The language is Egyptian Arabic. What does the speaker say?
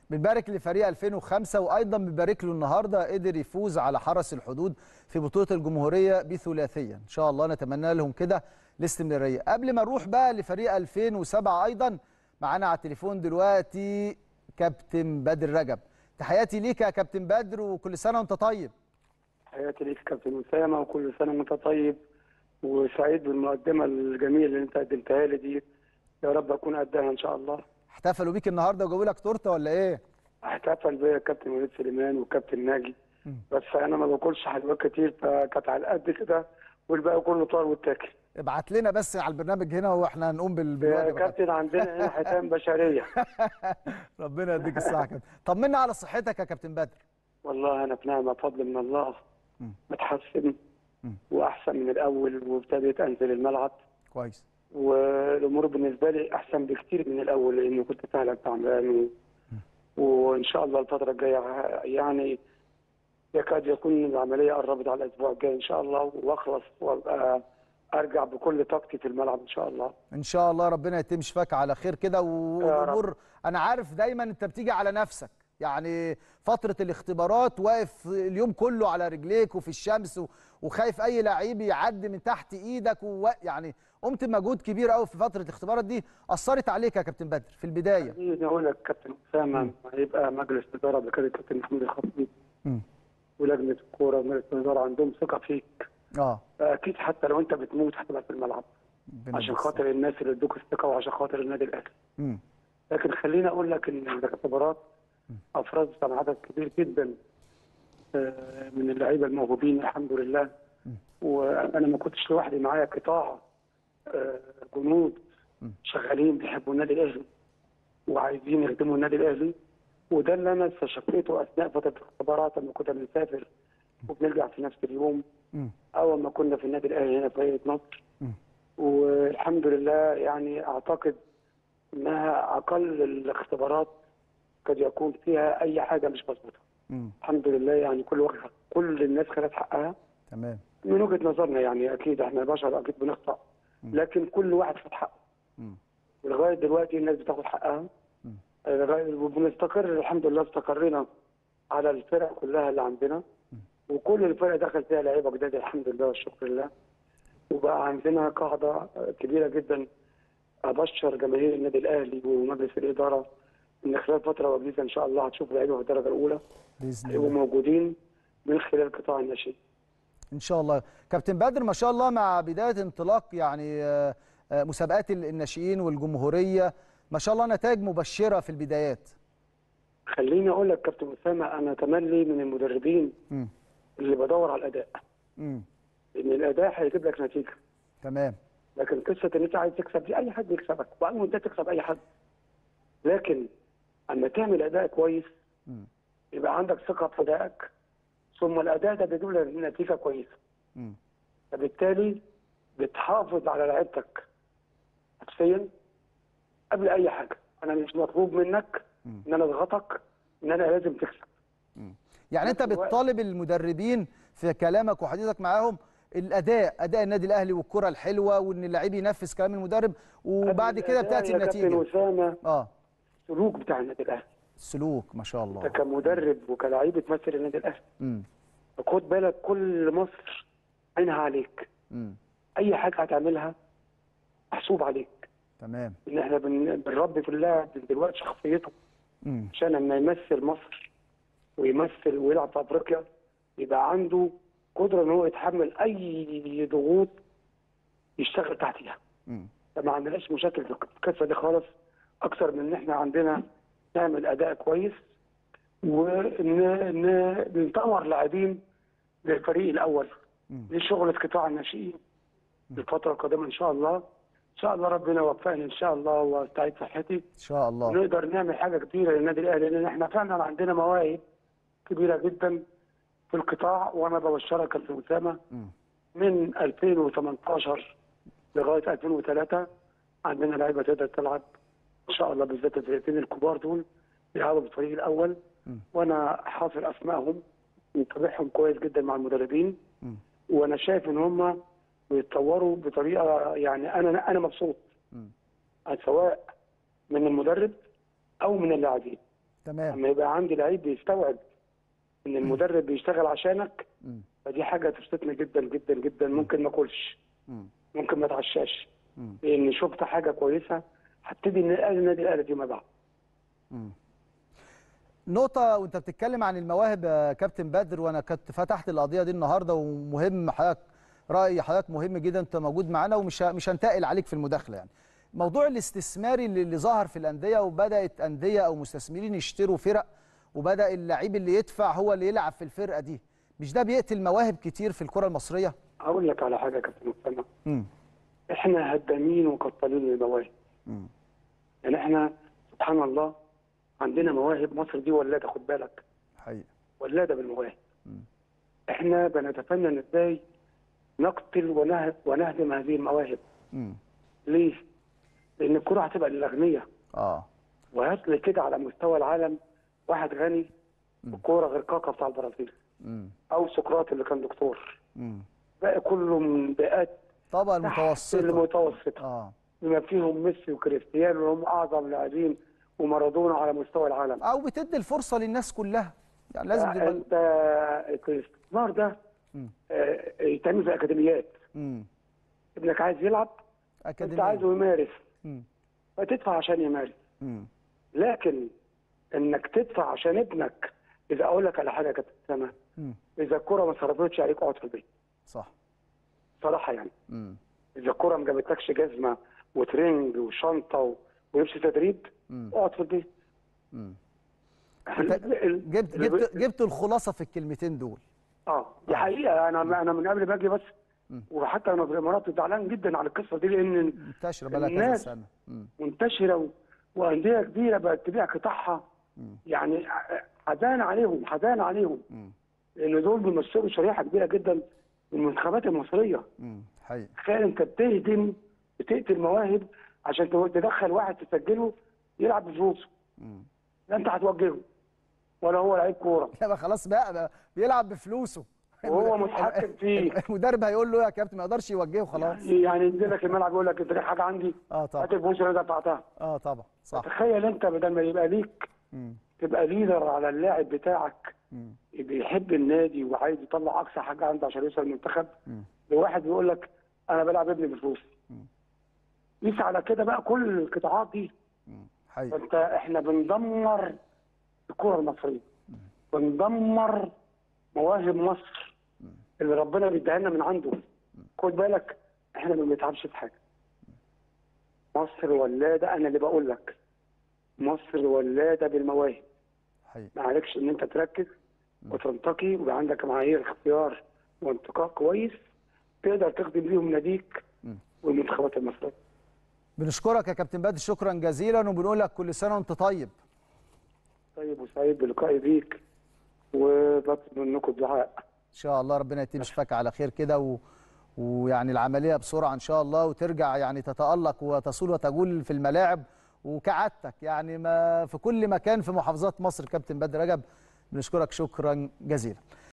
بنبارك لفريق 2005 وايضا بنبارك له النهارده قدر يفوز على حرس الحدود في بطوله الجمهوريه بثلاثيه ان شاء الله نتمنى لهم كده الاستمراريه قبل ما نروح بقى لفريق 2007 ايضا معانا على التليفون دلوقتي كابتن بدر رجب تحياتي ليك يا كابتن بدر وكل سنه وانت طيب حياتي ليك كابتن اسامه وكل سنه وانت طيب وسعيد بالمقدمه الجميله اللي انت قدمتها لي دي يا رب اكون قدها ان شاء الله احتفلوا بيك النهارده وجابوا لك تورته ولا ايه احتفل بيا الكابتن وليد سليمان والكابتن ناجي بس انا ما باكلش حلويات كتير فكانت على قد كده والباقي كله طار واتاكل ابعت لنا بس على البرنامج هنا واحنا هنقوم بال- يا بالواجب كابتن عندنا هنا حيتان بشريه ربنا يديك الصحه يا كابتن طمنا على صحتك يا كابتن بدر والله انا في نعمه فضل من الله متحسن واحسن من الاول وابتديت انزل الملعب كويس والامور بالنسبه لي احسن بكتير من الاول لانه كنت فعلا تعبان و... وان شاء الله الفتره الجايه يعني يكاد يكون العمليه قربت على الاسبوع الجاي ان شاء الله واخلص وابقى ارجع بكل طاقتي في الملعب ان شاء الله ان شاء الله ربنا يتم شفاك على خير كده والامور انا عارف دايما انت بتيجي على نفسك يعني فتره الاختبارات واقف اليوم كله على رجليك وفي الشمس و- وخايف اي لعيب يعدي من تحت ايدك و... يعني قمت بمجهود كبير قوي في فتره الاختبارات دي اثرت عليك يا كابتن بدر في البدايه خليني اقول لك كابتن اسامه هيبقى مجلس اداره بكده الكابتن محمود الخطيب مم. ولجنه الكوره ومجلس الاداره عندهم ثقه فيك اه اكيد حتى لو انت بتموت هتبقى في الملعب ربنا عشان يديك خاطر الناس اللي ادوك الثقه وعشان خاطر النادي الاهلي مم. لكن خليني اقول لك ان الاختبارات افرزت عن عدد كبير جدا آه، من اللعيبه الموهوبين الحمد لله وانا ما كنتش لوحدي معايا قطاع آه، جنود شغالين بيحبوا النادي الاهلي وعايزين يخدموا النادي الاهلي وده اللي انا استشفيته اثناء فتره الاختبارات لما كنا بنسافر وبنرجع في نفس اليوم مم. اول ما كنا في النادي الاهلي هنا في مدينه نصر والحمد لله يعني اعتقد انها اقل الاختبارات قد يكون فيها اي حاجه مش مظبوطه مم. الحمد لله يعني كل وقت كل الناس خدت حقها تمام من وجهه نظرنا يعني اكيد احنا بشر اكيد بنخطا لكن كل واحد خد حقه مم. ولغايه دلوقتي الناس بتاخد حقها لغاية- وبنستقر الحمد لله استقرينا على الفرق كلها اللي عندنا وكل الفرق دخل فيها لعيبه جداد الحمد لله والشكر لله وبقى عندنا قاعده كبيره جدا ابشر جماهير النادي الاهلي ومجلس الاداره ان خلال فتره وجيزه ان شاء الله هتشوف لعيبه في الدرجه الاولى باذن هيبقوا الله موجودين من خلال قطاع الناشئين ان شاء الله كابتن بدر ما شاء الله مع بدايه انطلاق يعني آه، آه، مسابقات الناشئين والجمهوريه ما شاء الله نتائج مبشره في البدايات خليني اقول لك كابتن اسامه انا تملي من المدربين مم. اللي بدور على الاداء مم. ان الاداء هيجيب لك نتيجه تمام لكن قصه ان انت عايز تكسب دي اي حد يكسبك وبعدين انت تكسب اي حد لكن اما تعمل اداء كويس مم. يبقى عندك ثقه في ادائك ثم الاداء ده بيجيب لك نتيجه كويسه مم. فبالتالي بتحافظ على لعيبتك نفسيا قبل اي حاجه انا مش مطلوب منك ان انا اضغطك ان انا لازم تكسب يعني انت نفس الوقت. بتطالب المدربين في كلامك وحديثك معاهم الاداء اداء النادي الاهلي والكره الحلوه وان اللعيب ينفذ كلام المدرب وبعد كده الأداء بتاتي يا كابتن النتيجه اسامه اه سلوك بتاع النادي الاهلي السلوك ما شاء انت الله كمدرب وكلاعب بتمثل النادي الاهلي امم خد بالك كل مصر عينها عليك امم اي حاجه هتعملها محسوب عليك تمام ان احنا بن- بنربي في اللاعب من دلوقتي شخصيته امم عشان لما يمثل مصر ويمثل ويلعب في افريقيا يبقى عنده قدره ان هو يتحمل اي ضغوط يشتغل تحتيها امم فما عندناش مشاكل في القصه دي خالص اكثر من ان احنا عندنا نعمل اداء كويس وان نطور لاعبين للفريق الاول لشغل قطاع الناشئين الفتره القادمه ان شاء الله ان شاء الله ربنا يوفقني ان شاء الله واستعيد صحتي ان شاء الله نقدر نعمل حاجه كبيره للنادي الاهلي لان احنا فعلا عندنا مواهب كبيره جدا في القطاع وانا ببشرك يا كابتن اسامه مم. من 2018 لغايه 2003 عندنا لعيبه تقدر تلعب ان شاء الله بالذات الفرقتين الكبار دول بيلعبوا في الفريق الاول وانا حافظ اسمائهم ومتابعهم كويس جدا مع المدربين مم. وانا شايف ان هم بيتطوروا بطريقه يعني انا انا مبسوط مم. سواء من المدرب او من اللاعبين تمام لما يبقى عندي لعيب بيستوعب ان المدرب بيشتغل عشانك مم. فدي حاجه تبسطني جدا جدا جدا ممكن ما اكلش مم. ممكن ما اتعشاش مم. لان شفت حاجه كويسه هبتدي ان النادي الاهلي فيما بعد نقطة وأنت بتتكلم عن المواهب يا كابتن بدر وأنا كنت فتحت القضية دي النهاردة ومهم حضرتك رأي حضرتك مهم جدا أنت موجود معانا ومش ه- مش هنتقل عليك في المداخلة يعني. موضوع الاستثماري اللي اللي ظهر في الأندية وبدأت أندية أو مستثمرين يشتروا فرق وبدأ اللعيب اللي يدفع هو اللي يلعب في الفرقة دي. مش ده بيقتل مواهب كتير في الكرة المصرية؟ اقول لك على حاجه يا كابتن اسامه امم احنا هدامين وقتالين للمواهب امم يعني احنا سبحان الله عندنا مواهب مصر دي ولاده خد بالك حقيقي ولاده بالمواهب احنا بنتفنن ازاي نقتل ونه- ونهدم هذه المواهب امم ليه؟ لان الكره هتبقى للاغنياء اه وهات لي كده على مستوى العالم واحد غني بالكوره غير كاكا بتاع البرازيل امم او سقراط اللي كان دكتور امم باقي كله من بيئات طبعا تحت المتوسطة المتوسطه اه بما فيهم ميسي وكريستيانو اللي هم اعظم لاعبين ومارادونا على مستوى العالم او بتدي الفرصه للناس كلها يعني لازم تبقى انت الاستثمار ده مم. آه، يتعمل في اكاديميات امم ابنك عايز يلعب انت اكاديميه عايزه يمارس مم. فتدفع عشان يمارس مم. لكن انك تدفع عشان ابنك اذا اقول لك على حاجه يا كابتن سما مم. اذا الكوره ما صرفتش عليك اقعد في البيت صح صراحه يعني مم. اذا الكوره ما جابتلكش جزمه وترنج وشنطه و- ولبس تدريب مم. اقعد في البيت مم. ال- ال- جبت ال- جبت جبت الخلاصه في الكلمتين دول اه دي حقيقه انا انا من قبل ما اجي بس مم. وحتى انا في الامارات زعلان جدا على القصه دي لان منتشره بقى كذا الناس- سنه مم. منتشره و- وانديه كبيره بقت تبيع قطاعها مم. يعني ع- حزان عليهم حزان عليهم مم. لان دول بيمثلوا شريحه كبيره جدا من المنتخبات المصريه مم. حقيقي تخيل انت بتهدم بتقتل مواهب عشان تو- تدخل واحد تسجله يلعب بفلوسه مم. لا انت هتوجهه ولا هو لعيب كوره لا بقى خلاص بقى, بقى بيلعب بفلوسه وهو متحكم فيه المدرب هيقول له يا كابتن ما يقدرش يوجهه خلاص يعني ينزل لك الملعب يقول لك انت ليك حاجه عندي اه هات طبعا الفلوس اللي انا دفعتها اه طبعا صح تخيل انت بدل ما يبقى ليك مم. تبقى ليدر على اللاعب بتاعك مم. بيحب النادي وعايز يطلع اقصى حاجه عنده عشان يوصل المنتخب مم. لواحد بيقول لك انا بلعب ابني بفلوسي قيس على كده بقى كل القطاعات دي مم. حقيقي فانت احنا بندمر الكره المصريه بندمر مواهب مصر اللي ربنا بيديها لنا من عنده خد بالك احنا ما بنتعبش في حاجه مصر ولاده انا اللي بقول لك مصر ولاده بالمواهب حقيقي ما عليكش ان انت تركز وتنتقي ويبقى عندك معايير اختيار وانتقاء كويس تقدر تخدم بيهم ناديك مم. والمنتخبات المصريه بنشكرك يا كابتن بدر شكرا جزيلا وبنقول لك كل سنه وانت طيب طيب وسعيد بلقائي بيك وبطلب منكم الدعاء ان شاء الله ربنا يتم شفاك على خير كده و... ويعني العمليه بسرعه ان شاء الله وترجع يعني تتالق وتصول وتجول في الملاعب وكعادتك يعني ما في كل مكان في محافظات مصر كابتن بدر رجب بنشكرك شكرا جزيلا